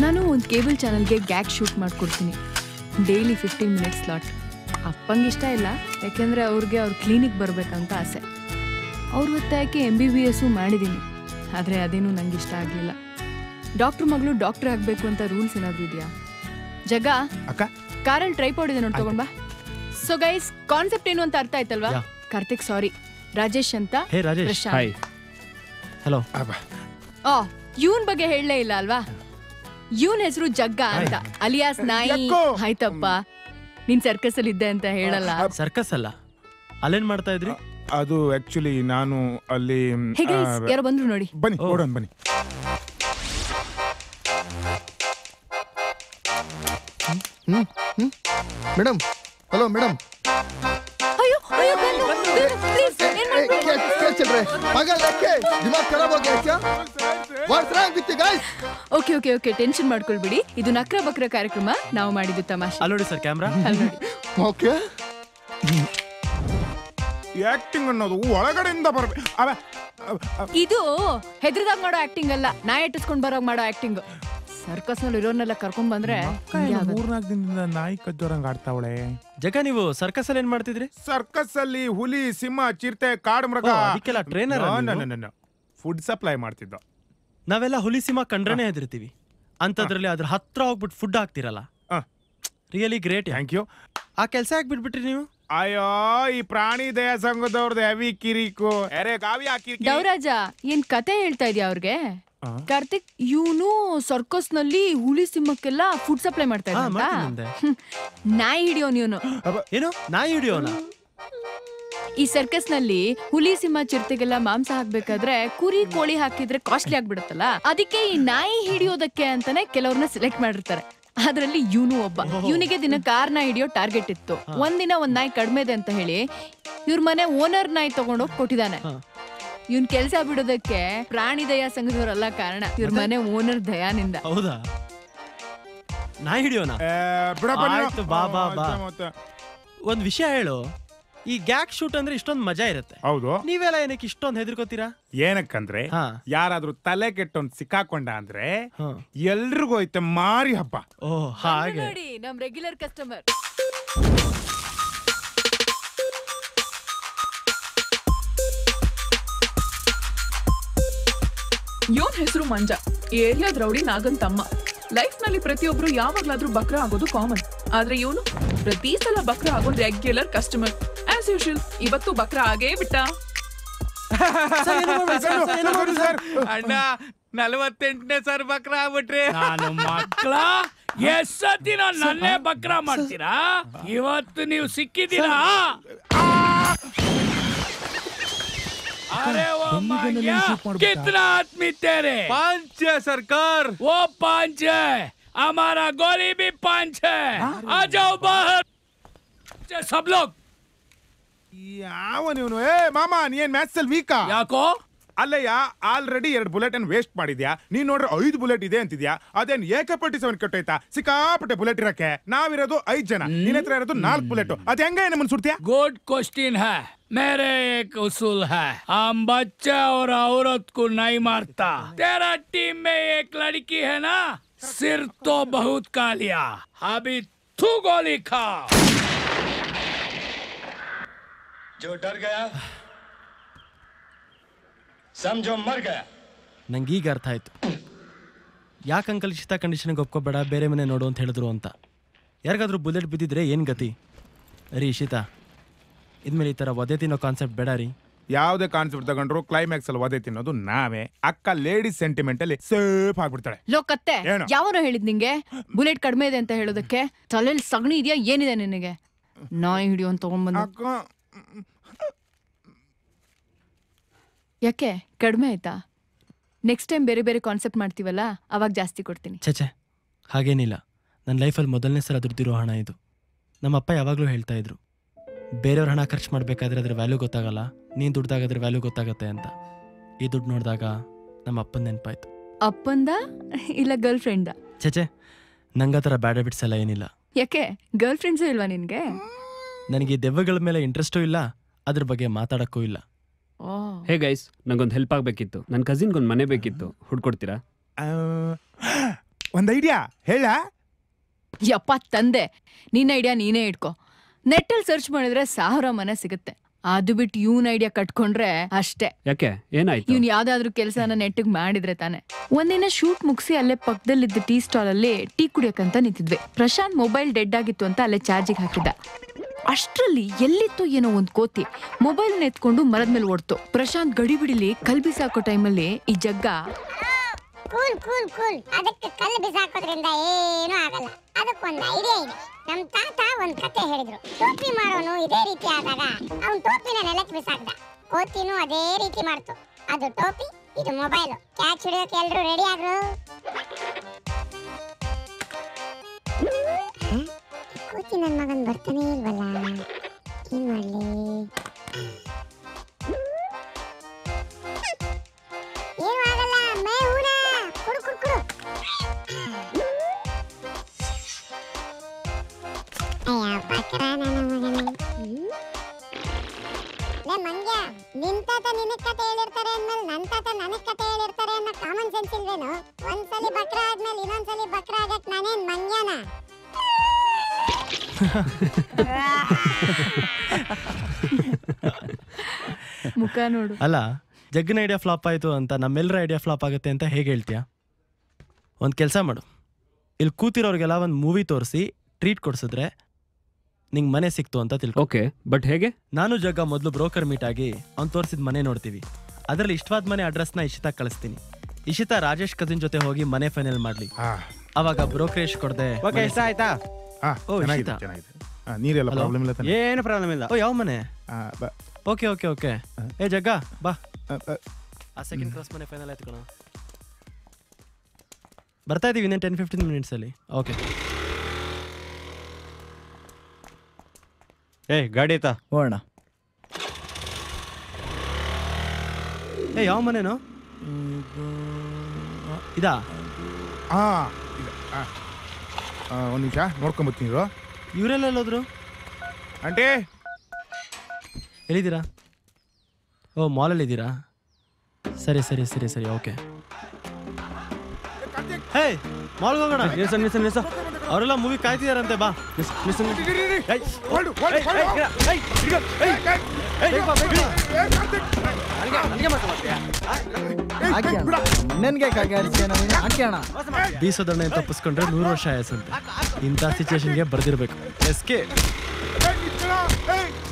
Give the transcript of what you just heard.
ನಾನು ಒಂದು ಕೇಬಲ್ ಚಾನಲ್ಗೆ ಗ್ಯಾಗ್ ಶೂಟ್ ಮಾಡ್ಕೊಡ್ತೀನಿ ಡೈಲಿ ಫಿಫ್ಟೀನ್ ಮಿನಿಟ್ಸ್ ಸ್ಲಾಟ್ ಅಪ್ಪಂಗೆ ಇಷ್ಟ ಇಲ್ಲ ಯಾಕೆಂದರೆ ಅವ್ರಿಗೆ ಅವ್ರ ಕ್ಲಿನಿಕ್ ಬರಬೇಕಂತ ಆಸೆ ಅವ್ರ ಒತ್ತಾಯಕ್ಕೆ ಎಮ್ ಬಿ ಬಿ ಎಸ್ಸು ಮಾಡಿದ್ದೀನಿ ಆದರೆ ಅದೇನೂ ನಂಗೆ ಇಷ್ಟ ಆಗಲಿಲ್ಲ ಡಾಕ್ಟ್ರ್ ಮಗಳು ಡಾಕ್ಟ್ರ್ ಆಗಬೇಕು ಅಂತ ರೂಲ್ಸ್ ಏನಾದರೂ ಇದೆಯಾ ಜಗ ಅಕ್ಕ ಕಾರಲ್ಲಿ ಟ್ರೈಪಾಡ್ ಇದೆ ನೋಡಿ ತಗೊಂಡ್ ಬಾ ಸೊ ಗೈಸ್ ಕಾನ್ಸೆಪ್ಟ್ ಏನು ಅಂತ ಅರ್ಥ ಆಯ್ತಲ್ವಾ ಯಾ. ಕಾರ್ತಿಕ್ ಸಾರಿ ರಾಜೇಶ್ ಅಂತ hey Rajesh Prashanth hi hello ಅಬ್ಬ. ಆ ಇವನ್ ಬಗ್ಗೆ ಹೇಳಲೇ ಇಲ್ಲ ಅಲ್ವಾ ಇವನ್ ಹೆಸರು ಜಗ್ಗ ಅಂತ ಅಲಿಯಾಸ್ ನಾಯಿ ಯಾಕೋ? ಆಯ್ತಪ್ಪ ನೀನ್ ಸರ್ಕಸ್ ಅಲ್ಲಿ ಇದ್ದೆ ಅಂತ ಹೇಳಲ್ಲ ಸರ್ಕಸ್ ಅಲ್ಲ ಅಲ್ಲೇನ್ ಮಾಡ್ತಾ ಇದ್ರಿ ಅದು ಆಕ್ಚುಲಿ ನಾನು ಅಲ್ಲಿ ಮ್, ಹೇಗೆ ಆ, ಯಾರೋ ಬಂದ್ರು ನೋಡಿ ಬನ್ನಿ ಓ. ನೋಡೋಣ ಬನ್ನಿ ಮೇಡಮ್ ಹಲೋ ಮೇಡಮ್ ಅಯ್ಯೋ ಅಯ್ಯೋ ಪ್ಲೀಸ್ ಏನ್ ಮಾಡ್ಬೇಡಿ. क्या चल रहा है पागल है क्या दिमाग खराब हो गया क्या what's wrong with you guys okay okay okay tension ಮಾಡ್ಕೊಳ್ಬಿಡಿ ಇದು ನಕ್ರ ಬಕ್ರ ಕಾರ್ಯಕ್ರಮ ನಾವು ಮಾಡಿದ್ದು ತಮಾಷೆ ಅಲ್ಲಿ ನೋಡಿ ಸರ್ ಕ್ಯಾಮ್ರಾ ಅಲ್ಲಿ ನೋಡಿ ಓಕೆ ಆಕ್ಟಿಂಗ್ ಅನ್ನೋದು ಒಳಗಡೆಯಿಂದ ಬರ್ಬೇಕು ಅವ ಅವ- ಅವ- ಇದು ಹೆದ್ರದಾಗ ಮಾಡೋ ಆಕ್ಟಿಂಗ್ ಅಲ್ಲ ನಾಯಿ ಇಟ್ಟಿಸ್ಕೊಂಡ್ ಬರೋಗ್ ಮಾಡೋ ಆಕ್ಟಿಂಗ್ ಸರ್ಕಸ್ ನಲ್ಲಿ ಇರೋರ್ನೆಲ್ಲ ಕರ್ಕೊಂಡ್ ಬಂದ್ರೆ ಹಿಂಗೆ ಆಗೋದು. ಮೂರ್ನಾಲ್ಕು ದಿನದಿಂದ ನಾಯಿ ಕದ್ದೋರಂಗ್ ಆಡ್ತಾವಳೆ ಜಗ ನೀವು ಸರ್ಕಸ್ ಅಲ್ಲಿ ಏನ್ ಮಾಡ್ತಿದ್ರಿ ಸರ್ಕಸ್ ಅಲ್ಲಿ ಹುಲಿ ಸಿಂಹ ಚಿರತೆ ಕಾಡು ಮೃಗ ಓ, ಅದಕ್ಕೆಲ್ಲ trainer ಆ ನೀವು? ಫುಡ್ ಸಪ್ಲೈ ಮಾಡ್ತಿದ್ದ ನಾವೆಲ್ಲ ಹುಲಿ ಸಿಂಹ ಕಂಡ್ರೇನೆ ಹೆದರ್ತೀವಿ ಅಂತದ್ರಲ್ಲಿ ಅದ್ರ ಹತ್ರ ಹೋಗ್ಬಿಟ್ಟು ಫುಡ್ ಹಾಕ್ತಿರಲ್ಲ ಆ. ರಿಯಲಿ ಗ್ರೇಟ್ ಥ್ಯಾಂಕ್ ಯು ಆ ಕೆಲಸ ಯಾಕೆ ಬಿಟ್ಬಿಟ್ರಿ ನೀವು ಅಯ್ಯೋ ಈ ಪ್ರಾಣಿ ದಯಾ ಸಂಘದವ್ರದ್ದು ಹೆವಿ ಕಿರಿಕು ಅರೆ ಕಾವ್ಯ ಕಿರಿಕಿ ದೇವರಾಜ ಏನ್ ಕತೆ ಹೇಳ್ತಾ ಇದೀಯ ಅವ್ರಿಗೆ ಆ. ಕಾರ್ತಿಕ್ ಇವನು ಸರ್ಕಸ್ ನಲ್ಲಿ ಹುಲಿ ಸಿಂಹಕ್ಕೆಲ್ಲ ಫುಡ್ ಸಪ್ಲೈ ಮಾಡ್ತಾ ಹಾ, ಇದ್ದ ಮಾಡ್ತೀನಿ ಅಂದೆ. ನಾಯಿ ಹಿಡಿಯೋನ್ ಇವನು ಏನು ನಾಯಿ ಹಿಡಿಯೋನ ಈ ಸರ್ಕಸ್ ನಲ್ಲಿ ಹುಲಿ ಸಿಂಹ ಚಿರತೆಗೆಲ್ಲ ಮಾಂಸ ಹಾಕ್ಬೇಕಾದ್ರೆ ಕುರಿ ಕೋಳಿ ಹಾಕಿದ್ರೆ ಕಾಸ್ಟ್ಲಿ ಆಗ್ಬಿಡುತ್ತಲ್ಲ ಅದಕ್ಕೆ ಈ ನಾಯಿ ಹಿಡಿಯೋದಕ್ಕೆ ಅಂತಾನೆ ಕೆಲವ್ರನ್ನ ಸೆಲೆಕ್ಟ್ ಮಾಡಿರ್ತಾರೆ ಅದ್ರಲ್ಲಿ ಇವನು ಒಬ್ಬ ಇವನಿಗೆ ದಿನ ಕಾರ್ನ ಹಿಡಿಯೋ ಟಾರ್ಗೆಟ್ ಇತ್ತು ಒಂದಿನ ಒಂದ್ ನಾಯಿ ಕಡಿಮೆ ಇದೆ ಅಂತ ಹೇಳಿ ಇವ್ರ ಮನೆ ಓನರ್ ನಾಯಿ ತಗೊಂಡೋಗಿ ಕೊಟ್ಟಿದ್ದಾನೆ ಹಾ. ಇವ್ನ್ ಕೆಲ್ಸ ಬಿಡೋದಕ್ಕೆ ಪ್ರಾಣಿ ದಯಾ ಸಂಘದವರೆಲ್ಲ ಕಾರಣ ಇವ್ರ ಮನೆ ಓನರ್ ದಯಾನಿಂದ ಹೌದಾ ನಾಯಿ ಹಿಡಿಯೋನ ಏ, ಬಿಡಪ್ಪ ನೀನು. ಆಯ್ತು, ಬಾ, ಬಾ, ಬಾ. ಮತ್ತೆ, ಮತ್ತೆ. ಒಂದ್ ವಿಷಯ ಹೇಳು ಈ ಗ್ಯಾಗ್ ಶೂಟ್ ಅಂದ್ರೆ ಇಷ್ಟೊಂದ್ ಮಜಾ ಇರುತ್ತೆ ಹೌದು ನೀವೆಲ್ಲ ಏನಕ್ಕೆ ಇಷ್ಟೊಂದ್ ಹೆದರ್ಕೋತೀರಾ ಏನಕ್ಕಂದ್ರೆ ಹಾ. ಯಾರಾದ್ರೂ ತಲೆ ಕೆಟ್ಟೊಂದ್ ಸಿಕ್ಕಾಕೊಂಡ ಅಂದ್ರೆ ಹಾ. ಎಲ್ರಿಗೂ ಐತೆ ಮಾರಿ ಹಬ್ಬ ಓ ಹಾಗೆ ನೋಡಿ ನಮ್ ರೆಗ್ಯುಲರ್ ಕಸ್ಟಮರ್ ಇವನ್ ಹೆಸರು ಮಂಜ ಏರಿಯಾದ ರೌಡಿ ನಾಗನ್ ತಮ್ಮ ಲೈಫ್ ನಲ್ಲಿ ಪ್ರತಿಯೊಬ್ರು ಯಾವಾಗ್ಲಾದ್ರೂ ಬಕ್ರ ಆಗೋದು ಕಾಮನ್ ಆದ್ರೆ ಇವನು ಪ್ರತಿ ಸಲ ಬಕ್ರ ಆಗೋ ರೆಗ್ಯುಲರ್ ಕಸ್ಟಮರ್ ಆಸ್ ಯೂಶುವಲ್ ಇವತ್ತು ಬಕ್ರ ಆಗೇ ಬಿಟ್ಟ ಅಣ್ಣ ನಲವತ್ತೆಂಟನೇ ಸರ್ ಬಕ್ರ ಆಗ್ಬಿಟ್ರಿ ನಾನು ಮಕ್ಕಳ ಎಷ್ಟ್ ದಿನ ನನ್ನೇ ಬಕ್ರ ಮಾಡ್ತೀರಾ ಇವತ್ತು ನೀವು ಸಿಕ್ಕಿದ್ದೀರಾ ಅರೆ ಓ ಮಾಗ್ಯಾ, कितना आदमी तेरे ಪಂಚ ಸರ್ಕಾರ್ वो पांच है हमारा गोली भी पांच है आ जाओ बाहर सब लोग ಯಾವ ನೀನು ಏ ಮಾಮ ನೀನ್ ಮ್ಯಾಥ್ಸ್ ಅಲ್ಲಿ ವೀಕಾ ಯಾಕೋ ಅಲ್ಲಯ್ಯ ಆಲ್ರೆಡಿ ಎರಡು ಬುಲೆಟ್ ಅನ್ನು ವೇಸ್ಟ್ ಮಾಡಿದ್ಯಾ ನೀನ್ ನೋಡ್ರೆ ಐದು ಬುಲೆಟ್ ಇದೆ ಅಂತಿದ್ಯಾ ಅದೇನ್ ಏಕೆ ಪಟ್ಟಿ ಸೆವೆನ್ ಕಟ್ಟೋಯ್ತಾ ಸಿಕ್ಕಾಪಟ್ಟೆ ಬುಲೆಟ್ ಇರಕ್ಕೆ ನಾವಿರೋದು ಐದ್ ಜನ ನಿನ್ನ ಹತ್ರ ಇರೋದು ನಾಲ್ಕು ಬುಲೆಟ್ ಅದ್ ಹೆಂಗ ನಮ್ಮನ್ ಸುಡ್ತೀಯಾ गुड क्वेश्चन है मेरे एक उसूल है हम बच्चा और औरत को नहीं मारता तेरा टीम में एक लड़की है ना सिर तो बहुत का लिया अभी तू गोली खा जो डर गया समझो मर गया ನಂಗೆ ಈಗ ಅರ್ಥ ಆಯ್ತು ಯಾಕೆ ಅಂಕಲ್ ಇಷ್ಟ ಕಂಡೀಷನ್ಗೆ ಒಪ್ಕೋಬೇಡ ಬೇರೆ ಮನೆ ನೋಡು ಅಂತ ಹೇಳಿದ್ರು ಅಂತ ಯಾರಿಗಾದ್ರೂ ಬುಲೆಟ್ ಬಿದ್ದಿದ್ರೆ ಏನು ಗತಿ ರೀ ಇಶಿತಾ ಇದ್ಮೇಲೆ ಈ ಥರ ಒದೆ ತಿನ್ನೋ ಕಾನ್ಸೆಪ್ಟ್ ಬೇಡ ರೀ ಯಾವ್ದೇ ಕಾನ್ಸೆಪ್ಟ್ ತಗೊಂಡ್ರು ಕ್ಲೈಮ್ಯಾಕ್ಸ್ ಅಲ್ಲಿ ಒದೆ ತಿನ್ನೋದು ನಾವೇ ಅಕ್ಕ ಲೇಡೀಸ್ ಸೆಂಟಿಮೆಂಟ್ ಅಲ್ಲಿ ಸೇಫ್ ಆಗ್ಬಿಡ್ತಾಳೆ ಲೋ ಕತ್ತೆ ಏನು? ಯಾವನೋ ಹೇಳಿದ್ ನಿಂಗೆ ಬುಲೆಟ್ ಕಡಿಮೆ ಇದೆ ಅಂತ ಹೇಳೋದಕ್ಕೆ ತಲೆಯಲ್ಲಿ ಸಗಣಿ ಇದೆಯಾ ಏನಿದೆ ನಿನಗೆ ನಾಯಿ ಹಿಡಿಯೋ ಅಂತ ತಗೊಂಡ್ಬಂದು ಅಕ್ಕ ಯಾಕೆ ಕಡಿಮೆ ಆಯ್ತಾ ನೆಕ್ಸ್ಟ್ ಟೈಮ್ ಬೇರೆ ಬೇರೆ ಕಾನ್ಸೆಪ್ಟ್ ಮಾಡ್ತೀವಲ್ಲ ಅವಾಗ ಜಾಸ್ತಿ ಕೊಡ್ತೀನಿ ಛೆ ಹಾಗೇನಿಲ್ಲ ನನ್ನ ಲೈಫಲ್ಲಿ ಮೊದಲನೇ ಸಲ ದುಡ್ದಿರೋ ಹಣ ಇದು ನಮ್ಮಪ್ಪ ಯಾವಾಗಲೂ ಹೇಳ್ತಾ ಇದ್ರು ಬೇರೆಯವ್ರ ಹಣ ಖರ್ಚು ಮಾಡಬೇಕಾದ್ರೆ ಅದ್ರ ವ್ಯಾಲ್ಯೂ ಗೊತ್ತಾಗಲ್ಲ ನೀನು ದುಡ್ದಾಗ ಅದ್ರ ವ್ಯಾಲ್ಯೂ ಗೊತ್ತಾಗತ್ತೆ ಅಂತ ಈ ದುಡ್ಡು ನೋಡಿದಾಗ ನಮ್ಮ ಅಪ್ಪನ ನೆನಪಾಯ್ತು ಅಪ್ಪಂದ ಇಲ್ಲ ಗರ್ಲ್ ಫ್ರೆಂಡ ಛೆ ನಂಗೆ ಆ ಥರ ಬ್ಯಾಡ್ ಹ್ಯಾಬಿಟ್ಸ್ ಎಲ್ಲ ಏನಿಲ್ಲ ಯಾಕೆ ಗರ್ಲ್ ಫ್ರೆಂಡ್ಸು ಇಲ್ವಾ ನಿನ್ಗೆ ನನಗೆ ಈ ದೆವ್ವಗಳ ಮೇಲೆ ಇಂಟ್ರೆಸ್ಟೂ ಇಲ್ಲ ಅದ್ರ ಬಗ್ಗೆ ಮಾತಾಡೋಕ್ಕೂ ಇಲ್ಲ ಓ ಹೇ ಗೈಸ್ ನಂಗೊಂದು ಹೆಲ್ಪ್ ಆಗಬೇಕಿತ್ತು ನನ್ನ ಕಸಿನ್ಗೊಂದು ಮನೆ ಬೇಕಿತ್ತು ಹುಡ್ಕೊಡ್ತೀರಾ ಆ, ಒಂದ್ ಐಡಿಯಾ ಹೇಳ ಯಪ್ಪ ತಂದೆ ನಿನ್ನ ಐಡಿಯಾ ನೀನೇ ಇಟ್ಕೋ ನೆಟ್ಟಲ್ಲಿ ಸರ್ಚ್ ಮಾಡಿದ್ರೆ ಸಾವಿರ ಮನೆ ಸಿಗುತ್ತೆ ಅದು ಬಿಟ್ಟು ಇವನ್ ಐಡಿಯಾ ಕಟ್ಕೊಂಡ್ರೆ ಅಷ್ಟೇ ಯಾಕೆ ಏನಾಯ್ತು ಇವ್ನ್ ಯಾವ್ದಾದ್ರು ಕೆಲಸನ ನೆಟ್ಟಿಗೆ ಮಾಡಿದ್ರೆ ತಾನೆ ಒಂದಿನ ಶೂಟ್ ಮುಗಿಸಿ ಅಲ್ಲೇ ಪಕ್ಕದಲ್ಲಿದ್ದ ಟೀ ಸ್ಟಾಲ್ ಅಲ್ಲಿ ಟೀ ಕುಡಿಯಕ್ಕಂತ ನಿಂತಿದ್ವಿ ಪ್ರಶಾಂತ್ ಮೊಬೈಲ್ ಡೆಡ್ ಆಗಿತ್ತು ಅಂತ ಅಲ್ಲೇ ಚಾರ್ಜಿಗೆ ಹಾಕಿದ್ದ ಅಷ್ಟ್ರಲ್ಲಿ ಎಲ್ಲಿತ್ತು ಏನೋ ಒಂದ್ ಕೋತಿ ಮೊಬೈಲ್ ಎತ್ಕೊಂಡು ಮರದ ಮೇಲೆ ಓಡ್ತು ಪ್ರಶಾಂತ್ ಗಡಿ ಬಿಡಿಲಿ ಕಲ್ ಬಿಸಾಕೋ ಟೈಮಲ್ಲಿ ಈ ಜಗ್ಗ ಕೂಲ್ ಕೂಲ್ ಕೂಲ್ ಅದಕ್ಕೆ ಕಲ್ಲು ಬಿಸಾಕೋದ್ರಿಂದ ಏನೂ ಆಗಲ್ಲ ಅದಕ್ಕೊಂದು ಐಡಿಯಾ ಇದೆ ನಮ್ ತಾತ ಒಂದ್ ಕತೆ ಹೇಳಿದ್ರು ಟೋಪಿ ಮಾಡೋನು ಇದೇ ರೀತಿ ಆದಾಗ ಅವನ್ ಟೋಪಿನ ನೆಲಕ್ಕೆ ಬಿಸಾಕ್ದ ಕೋತಿನೂ ಅದೇ ರೀತಿ ಮಾಡ್ತು ಅದು ಟೋಪಿ ಇದು ಮೊಬೈಲ್ ಕ್ಯಾಚ್ ಹಿಡಿಯೋಕೆ ಎಲ್ರು ರೆಡಿ ಆಗ್ರು ಕೋತಿ ನನ್ ಮಗನ್ ಬರ್ತಾನೆ ಇಲ್ವಲ್ಲ ಏನ್ ಮಾಡ್ಲಿ ಏನು ಆಗಲ್ಲ ಮೇ ಹೂನ ಕುಡು ಕುಡು ಕುಡು ಅಯ್ಯ ಬಕ್ರ ನನ್ನ ಮಗನೇ ಹ್ಮ್? ಲೇ ಮಂಗ್ಯ ನಿನ್ ತಾತ ನಿನಗ್ ಕತೆ ಹೇಳಿರ್ತಾರೆ ಅಂದ್ಮೇಲೆ ನನ್ ತಾತ ನನಗ್ ಕತೆ ಹೇಳಿರ್ತಾರೆ ಅನ್ನೋ ಕಾಮನ್ ಸೆನ್ಸ್ ಇಲ್ವೇನು ಒಂದ್ಸಲಿ ಬಕ್ರ ಆದ್ಮೇಲೆ ಇನ್ನೊಂದ್ಸಲಿ ಬಕ್ರ ಆಗಕ್ ನಾನೇನ್ ಮಂಗ್ಯನ ಮುಖ ನೋಡು ಅಲ್ಲ ಜಗ್ಗನ ಐಡಿಯಾ ಫ್ಲಾಪ್ ಆಯಿತು ಅಂತ ನಮ್ಮೆಲ್ಲರ ಐಡಿಯಾ ಫ್ಲಾಪ್ ಆಗುತ್ತೆ ಅಂತ ಹೇಗೆ ಹೇಳ್ತೀಯಾ ಒಂದು ಕೆಲಸ ಮಾಡು ಇಲ್ಲಿ ಕೂತಿರೋರಿಗೆಲ್ಲ ಒಂದು ಮೂವಿ ತೋರಿಸಿ ಟ್ರೀಟ್ ಕೊಡಿಸಿದ್ರೆ ನಿಂಗೆ ಮನೆ ಸಿಕ್ತು ಅಂತ ತಿಳ್ಕೊ ಓಕೆ ಬಟ್ ಹೇಗೆ ನಾನು ಜಗ್ಗ ಮೊದಲು ಬ್ರೋಕರ್ ಮೀಟ್ ಆಗಿ ಅವ್ನು ತೋರಿಸಿದ ಮನೆ ನೋಡ್ತೀವಿ ಅದರಲ್ಲಿ ಇಷ್ಟವಾದ ಮನೆ ಅಡ್ರೆಸ್ನ ಇಶಿತಾ ಕಳಿಸ್ತೀನಿ ಇಶಿತಾ ರಾಜೇಶ್ ಕಸಿನ್ ಜೊತೆ ಹೋಗಿ ಮನೆ ಫೈನಲ್ ಮಾಡಲಿ ಅವಾಗ ಬ್ರೋಕರೇಜ್ ಕೊಡದೆ ಓಕೆ ಇಷ್ಟ ಆಯ್ತಾ ಹಾ ಓ, ಚೆನ್ನಾಗಿದೆ ಶೀತ. ಚೆನ್ನಾಗಿದೆ ಆ, ನೀರೆಲ್ಲ Hello? ಪ್ರಾಬ್ಲಮ್ ಇಲ್ಲ ತಾನೆ ಏನು ಪ್ರಾಬ್ಲಮ್ ಇಲ್ಲ ಓ ಯಾವ ಮನೆ ಆ, ಬ- ಓಕೆ ಓಕೆ ಓಕೆ ಏ ಜಗ್ಗ ಬಾ ಆ, ಆ, ಆ ಸೆಕೆಂಡ್ ಕ್ಲಾಸ್ ಮನೆ ಫೈನಲ್ ಆಯ್ತು ಕಣ ಬರ್ತಾ ಇದೀವಿ ಇನ್ನೇನು ಟೆನ್ ಫಿಫ್ಟೀನ್ ಮಿನಿಟ್ಸಲ್ಲಿ ಓಕೆ ಏ ಗಾಡಿ ಆಯ್ತಾ ಹೋಗೋಣ ಏ ಯಾವ ಮನೆನೋ ಇದಾ ಆ, ಇದೆ. ಆ. ಆ, ಒಂದ್ ನಿಮಿಷ ನೋಡ್ಕೊಂಬತ್ತೀನಿ ಇರು. ಇವರೆಲ್ಲ ಎಲ್ಲೋದ್ರು ಆಂಟಿ ಎಲ್ಲಿದ್ದೀರಾ ಓ ಮಾಲಲ್ಲಿ ಇದ್ದೀರಾ ಸರಿ ಸರಿ ಸರಿ ಸರಿ ಓಕೆ ಹೇ ಮಾಲ್ಗೆ ಹೋಗೋಣ ನಿಲ್ಸ ನಿಲ್ಸ ನಿಲ್ಸ ಅವರೆಲ್ಲ ಮೂವಿ ಕಾಯ್ತಿದಾರಂತೆ ಬಾ ನಿಲ್ಸ ನಿಲ್ಸ ಇರಿ, ಇರಿ, ಇರಿ. ಹೊರ್ಡು, ಹೊರ್ಡು, ಹೊರ್ಡು. ಏಯ್, ಏಯ್, ಏಯ್, ಏಯ್, ಕಾರ್ತಿಕ್. ಏಯ್, ಹಾಕಿ ಏಯ್, ಬಿಡ. ನನ್ಗೆ ಕಾಗೆ ಆಡಿಸ್ತೀಯ ನಾವು ಹಾಕಿ ಅಣ್ಣ ಬೀಸೋದನ್ನ ತಪ್ಪಿಸ್ಕೊಂಡ್ರೆ ನೂರು ವರ್ಷ ಆಯಸ್ಸಂತೆ ಇಂಥ ಸಿಚುವೇಶನ್ಗೆ ಬರ್ದಿರ್ಬೇಕು ಎಸ್ಕೆ ಏಯ್, ನಿಂತ್ಕೊಳ್ಳೋ. ಏಯ್,